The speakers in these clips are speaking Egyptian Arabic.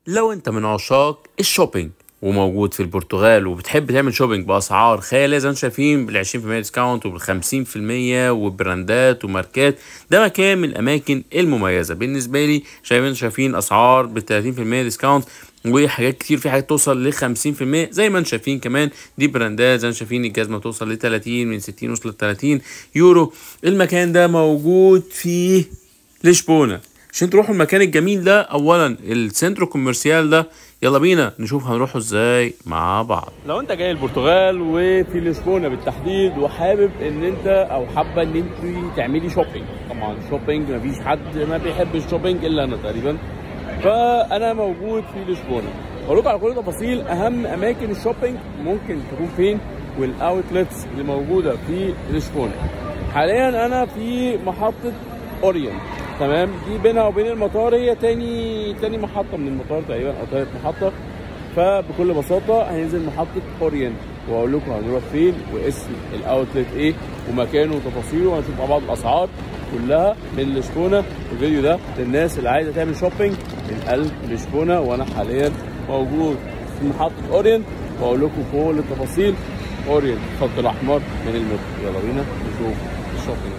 لو انت من عشاق الشوبينج وموجود في البرتغال وبتحب تعمل شوبينج باسعار خياليه زي ما انتم شايفين بال 20% ديسكاونت وبال 50% وبراندات وماركات ده مكان من الاماكن المميزه بالنسبه لي شايفين شايفين اسعار ب 30% ديسكاونت وحاجات كتير في حاجات توصل ل 50% زي ما انتم شايفين كمان دي براندات زي ما انتم شايفين الجزمه توصل ل 30 من 60 وصلت 30 يورو المكان ده موجود في لشبونه عشان تروحوا المكان الجميل ده اولا السنترو كوميرسيال ده يلا بينا نشوف هنروحه ازاي مع بعض لو انت جاي البرتغال وفي لشبونه بالتحديد وحابب ان انت او حابه ان انت تعملي شوبينج طبعا شوبينج مفيش حد ما بيحب الشوبينج الا انا تقريبا فانا موجود في لشبونه اقول لكم على كل تفاصيل اهم اماكن الشوبينج ممكن تكون فين والاوتلتس اللي موجوده في لشبونه حاليا انا في محطه اورينت تمام دي بينها وبين المطار هي تاني تاني محطه من المطار تقريبا او تالت محطه فبكل بساطه هننزل محطه اورينت واقول لكم هنروح فين واسم الاوتلت ايه ومكانه وتفاصيله وهنشوف مع بعض الاسعار كلها من لشبونه الفيديو ده للناس اللي عايزه تعمل شوبينج من قلب لشبونه وانا حاليا موجود في محطه اورينت واقول لكم كل التفاصيل اورينت الخط الاحمر من المترو يلا بينا نشوف الشوبينج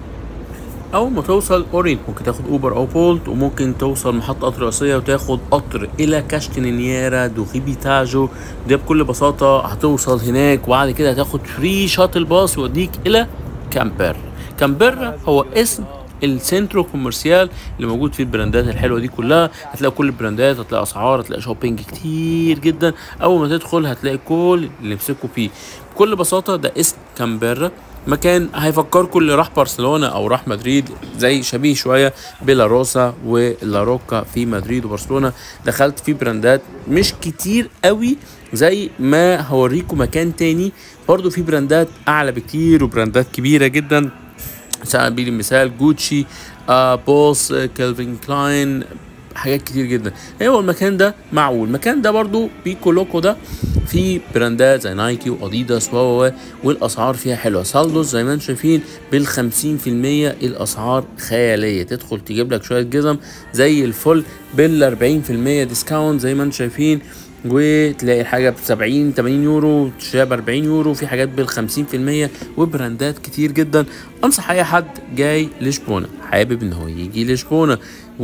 اول ما توصل اورينت ممكن تاخد اوبر او بولت وممكن توصل محطه قطر رئيسيه وتاخد قطر الى كاشتينيرا دو غيبيتاجو ده بكل بساطه هتوصل هناك وبعد كده هتاخد فري شاتل باص يوديك الى كامبر كامبر هو اسم السنترو كوميرسيال اللي موجود فيه البراندات الحلوه دي كلها هتلاقي كل البراندات هتلاقي اسعار هتلاقي شوبينج كتير جدا اول ما تدخل هتلاقي كل اللي يمسكوا فيه بكل بساطه ده اسم كامبرا مكان هيفكركم اللي راح برشلونه او راح مدريد زي شبيه شويه بيلاروسا ولاروكا في مدريد وبرشلونه دخلت في براندات مش كتير قوي زي ما هوريكم مكان تاني برضو في براندات اعلى بكتير وبراندات كبيره جدا على سبيل المثال جوتشي آه بوس آه كالفين كلاين حاجات كتير جدا هو المكان ده معقول المكان ده برضو بيكو لوكو ده في براندات زي نايكي واديداس و والاسعار فيها حلوه سالدوس زي ما انتم شايفين بال 50% الاسعار خياليه تدخل تجيب لك شويه جزم زي الفل بال 40% ديسكاونت زي ما انتم شايفين وتلاقي الحاجه ب 70 80 يورو تشتريها ب 40 يورو في حاجات بال 50% وبراندات كتير جدا انصح اي حد جاي لشبونه حابب ان هو يجي لشبونه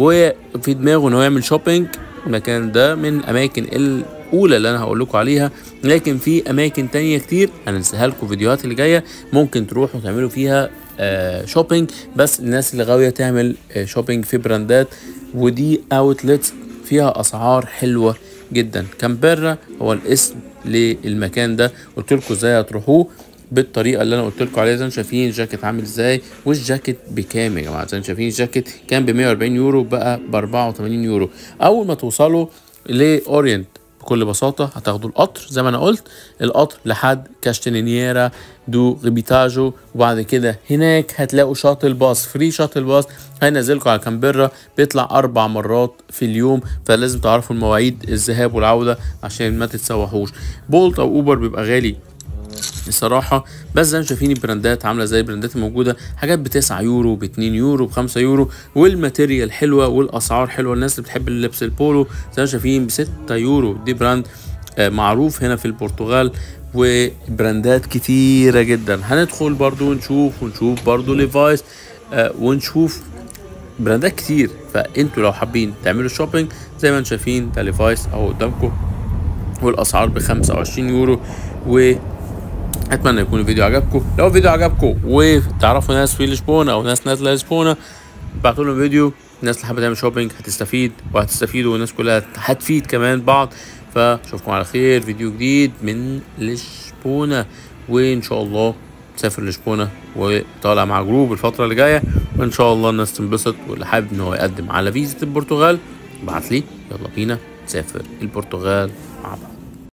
وفي دماغه ان هو يعمل شوبينج المكان ده من الاماكن الاولى اللي انا هقول لكم عليها لكن في اماكن تانية كتير هننساها لكم فيديوهات اللي جايه ممكن تروحوا تعملوا فيها آه شوبينج بس الناس اللي غاويه تعمل آه شوبينج في براندات ودي اوتلتس فيها اسعار حلوه جدا كامبرا هو الاسم للمكان ده قلت لكم ازاي هتروحوه بالطريقه اللي انا قلت لكم عليها زي ما شايفين الجاكيت عامل ازاي والجاكيت بكام يا جماعه زي ما شايفين الجاكيت كان ب 140 يورو بقى ب 84 يورو اول ما توصلوا لاورينت بكل بساطة هتاخدوا القطر زي ما أنا قلت القطر لحد كاشتينيرا دو غيبيتاجو وبعد كده هناك هتلاقوا شاطل باص فري شاطل باص هينزلكم على كامبرا بيطلع أربع مرات في اليوم فلازم تعرفوا المواعيد الذهاب والعودة عشان ما تتسوحوش بولت أو أوبر بيبقى غالي الصراحة بس زي ما شايفين البراندات عاملة زي البراندات الموجودة حاجات بتسعة يورو باتنين يورو بخمسة يورو والماتيريال حلوة والأسعار حلوة الناس اللي بتحب اللبس البولو زي ما شايفين بستة يورو دي براند آه معروف هنا في البرتغال وبراندات كتيرة جدا هندخل برضو ونشوف ونشوف برضو ليفايس آه ونشوف براندات كتير فانتوا لو حابين تعملوا شوبينج زي ما انتم شايفين ده ليفايس اهو قدامكم والاسعار ب 25 يورو و اتمنى يكون الفيديو عجبكم لو الفيديو عجبكم وتعرفوا ناس في لشبونه او ناس نازله لشبونه ابعتوا لهم فيديو الناس اللي حابه تعمل شوبينج هتستفيد وهتستفيدوا والناس كلها هتفيد كمان بعض فاشوفكم على خير فيديو جديد من لشبونه وان شاء الله سافر لشبونه وطالع مع جروب الفتره اللي جايه وان شاء الله الناس تنبسط واللي حابب ان هو يقدم على فيزا البرتغال ابعت لي يلا بينا نسافر البرتغال مع بعض